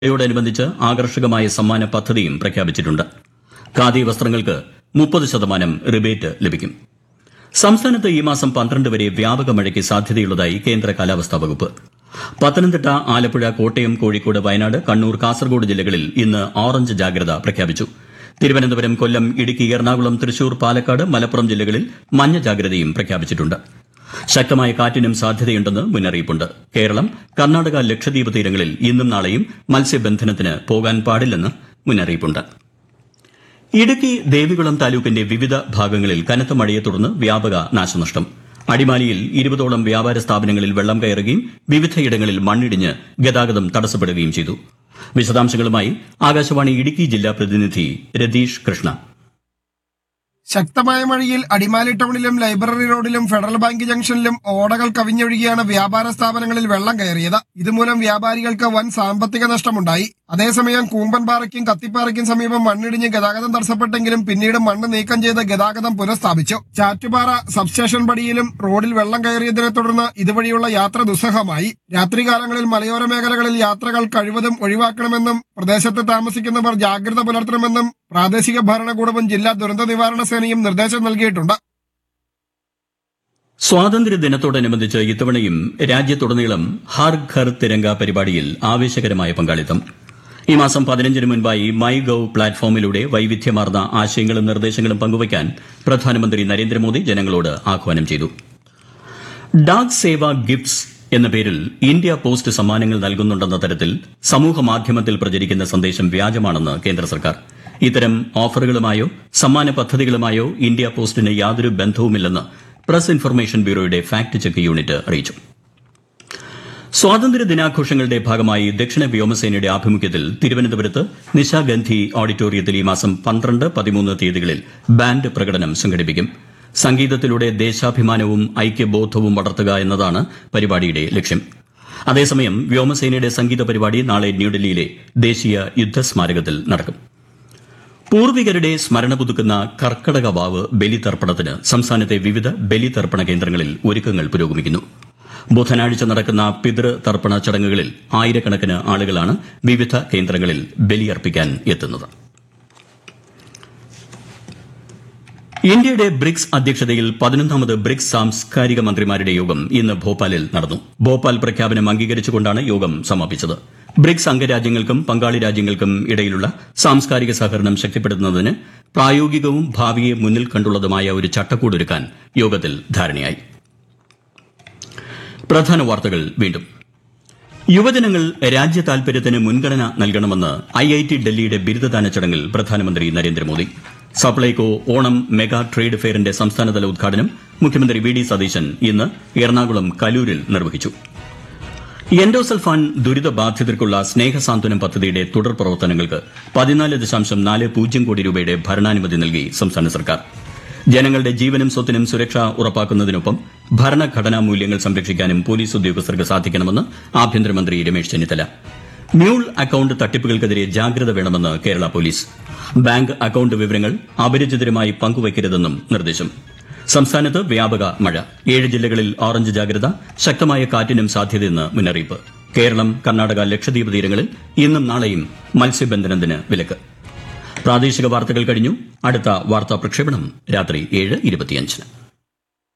യോടനുബന്ധിച്ച് ആകർഷകമായ സമ്മാന പദ്ധതിയും പ്രഖ്യാപിച്ചിട്ടുണ്ട് ഖാദി വസ്ത്രങ്ങൾക്ക് മുപ്പത് ശതമാനം റിബേറ്റ് ലഭിക്കും സംസ്ഥാനത്ത് ഈ മാസം പന്ത്രണ്ട് വരെ വ്യാപക മഴയ്ക്ക് സാധ്യതയുള്ളതായി കേന്ദ്ര കാലാവസ്ഥാ വകുപ്പ് പത്തനംതിട്ട ആലപ്പുഴ കോട്ടയം കോഴിക്കോട് വയനാട് കണ്ണൂർ കാസർഗോഡ് ജില്ലകളിൽ ഇന്ന് ഓറഞ്ച് ജാഗ്രത പ്രഖ്യാപിച്ചു തിരുവനന്തപുരം കൊല്ലം ഇടുക്കി എറണാകുളം തൃശൂർ പാലക്കാട് മലപ്പുറം ജില്ലകളിൽ മഞ്ഞ ജാഗ്രതയും പ്രഖ്യാപിച്ചിട്ടുണ്ട് ശക്തമായ കാറ്റിനും സാധ്യതയുണ്ടെന്ന് മുന്നറിയിപ്പുണ്ട് കേരളം കർണാടക ലക്ഷദ്വീപ് തീരങ്ങളിൽ ഇന്നും നാളെയും മത്സ്യബന്ധനത്തിന് പോകാൻ പാടില്ലെന്ന് മുന്നറിയിപ്പുണ്ട് ഇടുക്കി ദേവികുളം താലൂക്കിന്റെ വിവിധ ഭാഗങ്ങളിൽ കനത്ത മഴയെ തുടർന്ന് വ്യാപക നാശനഷ്ടം അടിമാലിയിൽ ഇരുപതോളം വ്യാപാര സ്ഥാപനങ്ങളിൽ വെള്ളം കയറുകയും വിവിധയിടങ്ങളിൽ മണ്ണിടിഞ്ഞ് ഗതാഗതം തടസ്സപ്പെടുകയും ചെയ്തു വിശദാംശങ്ങളുമായി ആകാശവാണി ഇടുക്കി ജില്ലാ പ്രതിനിധി രതീഷ് കൃഷ്ണ ശക്തമായ മഴയിൽ അടിമാലി ടൗണിലും ലൈബ്രറി റോഡിലും ഫെഡറൽ ബാങ്ക് ജംഗ്ഷനിലും ഓടകൾ കവിഞ്ഞൊഴുകിയാണ് വ്യാപാര സ്ഥാപനങ്ങളിൽ വെള്ളം കയറിയത് ഇതുമൂലം വ്യാപാരികൾക്ക് വൻ സാമ്പത്തിക നഷ്ടമുണ്ടായി അതേസമയം കൂമ്പൻപാറയ്ക്കും കത്തിപ്പാറയ്ക്കും സമീപം മണ്ണിടിഞ്ഞ് ഗതാഗതം തടസ്സപ്പെട്ടെങ്കിലും പിന്നീട് മണ്ണ് നീക്കം ചെയ്ത് ഗതാഗതം പുനഃസ്ഥാപിച്ചു ചാറ്റുപാറ സബ്സ്റ്റേഷൻ പടിയിലും റോഡിൽ വെള്ളം കയറിയതിനെ തുടർന്ന് ഇതുവഴിയുള്ള യാത്ര ദുസ്സഹമായി രാത്രികാലങ്ങളിൽ മലയോര മേഖലകളിൽ യാത്രകൾ കഴിവതും ഒഴിവാക്കണമെന്നും പ്രദേശത്ത് താമസിക്കുന്നവർ ജാഗ്രത പുലർത്തണമെന്നും പ്രാദേശിക ഭരണകൂടവും ജില്ലാ ദുരന്ത നിവാരണ സേനയും നിർദ്ദേശം നൽകിയിട്ടുണ്ട് സ്വാതന്ത്ര്യ ദിനത്തോടനുബന്ധിച്ച് ഇത്തവണയും രാജ്യത്തുടനീളം ഹർ ഘർ തിരങ്ക പരിപാടിയിൽ ആവേശകരമായ പങ്കാളിത്തം ഈ മാസം പതിനഞ്ചിന് മുൻപായി മൈ ഗവ് പ്ലാറ്റ്ഫോമിലൂടെ വൈവിധ്യമാർന്ന ആശയങ്ങളും നിർദ്ദേശങ്ങളും പങ്കുവയ്ക്കാൻ പ്രധാനമന്ത്രി നരേന്ദ്രമോദി ജനങ്ങളോട് ആഹ്വാനം ചെയ്തു ഡാക് സേവ ഗിഫ്റ്റ്സ് എന്ന പേരിൽ ഇന്ത്യ പോസ്റ്റ് സമ്മാനങ്ങൾ നൽകുന്നുണ്ടെന്ന തരത്തിൽ സമൂഹ മാധ്യമത്തിൽ പ്രചരിക്കുന്ന സന്ദേശം വ്യാജമാണെന്ന് കേന്ദ്ര സർക്കാർ ഇത്തരം ഓഫറുകളുമായോ സമ്മാന പദ്ധതികളുമായോ ഇന്ത്യ പോസ്റ്റിന് യാതൊരു ബന്ധവുമില്ലെന്ന് പ്രസ് ഇൻഫർമേഷൻ ബ്യൂറോയുടെ ഫാക്ട് ചെക്ക് യൂണിറ്റ് അറിയിച്ചു സ്വാതന്ത്ര്യ ദിനാഘോഷങ്ങളുടെ ഭാഗമായി ദക്ഷിണ വ്യോമസേനയുടെ ആഭിമുഖ്യത്തിൽ തിരുവനന്തപുരത്ത് നിശാഗന്ധി ഓഡിറ്റോറിയത്തിൽ ഈ മാസം പന്ത്രണ്ട് പതിമൂന്ന് തീയതികളിൽ ബാൻഡ് പ്രകടനം സംഘടിപ്പിക്കും സംഗീതത്തിലൂടെ ദേശാഭിമാനവും ഐക്യബോധവും വളർത്തുക എന്നതാണ് പരിപാടിയുടെ ലക്ഷ്യം അതേസമയം വ്യോമസേനയുടെ സംഗീത പരിപാടി നാളെ ന്യൂഡൽഹിയിലെ ദേശീയ യുദ്ധസ്മാരകത്തിൽ നടക്കും പൂർവികരുടെ സ്മരണ പുതുക്കുന്ന കർക്കടക വാവ് ബലിതർപ്പണത്തിന് സംസ്ഥാനത്തെ വിവിധ ബലിതർപ്പണ കേന്ദ്രങ്ങളിൽ ഒരുക്കങ്ങൾ പുരോഗമിക്കുന്നു ബുധനാഴ്ച നടക്കുന്ന പിതൃ തർപ്പണ ചടങ്ങുകളിൽ ആയിരക്കണക്കിന് ആളുകളാണ് വിവിധ കേന്ദ്രങ്ങളിൽ ബലിയർപ്പിക്കാൻ എത്തുന്നത് ഇന്ത്യയുടെ ബ്രിക്സ് അധ്യക്ഷതയിൽ പതിനൊന്നാമത് ബ്രിക്സ് സാംസ്കാരിക മന്ത്രിമാരുടെ യോഗം ഇന്ന് ഭോപ്പാലിൽ നടന്നു ഭോപ്പാൽ പ്രഖ്യാപനം അംഗീകരിച്ചുകൊണ്ടാണ് യോഗം സമാപിച്ചത് ബ്രിക്സ് അംഗരാജ്യങ്ങൾക്കും പങ്കാളി രാജ്യങ്ങൾക്കും ഇടയിലുള്ള സാംസ്കാരിക സഹകരണം ശക്തിപ്പെടുത്തുന്നതിന് പ്രായോഗികവും ഭാവിയെ മുന്നിൽ കണ്ടുള്ളതുമായ ഒരു ചട്ടക്കൂടൊരുക്കാൻ യോഗത്തിൽ ധാരണയായി പ്രധാന വാർത്തകൾ വീണ്ടും യുവജനങ്ങൾ രാജ്യ താൽപര്യത്തിന് മുൻഗണന നൽകണമെന്ന് ഐ ഐ ടി ഡൽഹിയുടെ ബിരുദദാന ചടങ്ങിൽ പ്രധാനമന്ത്രി നരേന്ദ്രമോദി സപ്ലൈകോ ഓണം മെഗാ ട്രേഡ് ഫെയറിന്റെ സംസ്ഥാനതല ഉദ്ഘാടനം മുഖ്യമന്ത്രി വി ഡി സതീശൻ ഇന്ന് എറണാകുളം കലൂരിൽ നിർവഹിച്ചു എൻഡോസൾഫാൻ ദുരിതബാധിതർക്കുള്ള സ്നേഹസാന്ത്വനം പദ്ധതിയുടെ തുടർ പ്രവർത്തനങ്ങൾക്ക് പതിനാല് ദശാംശം നാല് പൂജ്യം കോടി രൂപയുടെ ഭരണാനുമതി നൽകി സംസ്ഥാന സർക്കാർ ജനങ്ങളുടെ ജീവനും സ്വത്തിനും സുരക്ഷ ഉറപ്പാക്കുന്നതിനൊപ്പം ഭരണഘടനാ മൂല്യങ്ങൾ സംരക്ഷിക്കാനും പോലീസ് ഉദ്യോഗസ്ഥർക്ക് സാധിക്കണമെന്ന് ആഭ്യന്തരമന്ത്രി രമേശ് ചെന്നിത്തല മ്യൂൾ അക്കൌണ്ട് തട്ടിപ്പുകൾക്കെതിരെ ജാഗ്രത വേണമെന്ന് കേരള പോലീസ് ബാങ്ക് അക്കൌണ്ട് വിവരങ്ങൾ അപരിചിതരുമായി പങ്കുവയ്ക്കരുതെന്നും നിർദ്ദേശം സംസ്ഥാനത്ത് വ്യാപക മഴ ഏഴ് ജില്ലകളിൽ ഓറഞ്ച് ജാഗ്രത ശക്തമായ കാറ്റിനും സാധ്യതയെന്ന് മുന്നറിയിപ്പ് കേരളം കർണാടക ലക്ഷദ്വീപ് തീരങ്ങളിൽ ഇന്നും നാളെയും മത്സ്യബന്ധനത്തിന് വിലക്ക് പ്രാദേശിക വാർത്തകൾ കഴിഞ്ഞു അടുത്ത വാർത്താ പ്രക്ഷേപണം രാത്രി ഏഴ് ഇരുപത്തിയഞ്ചിന്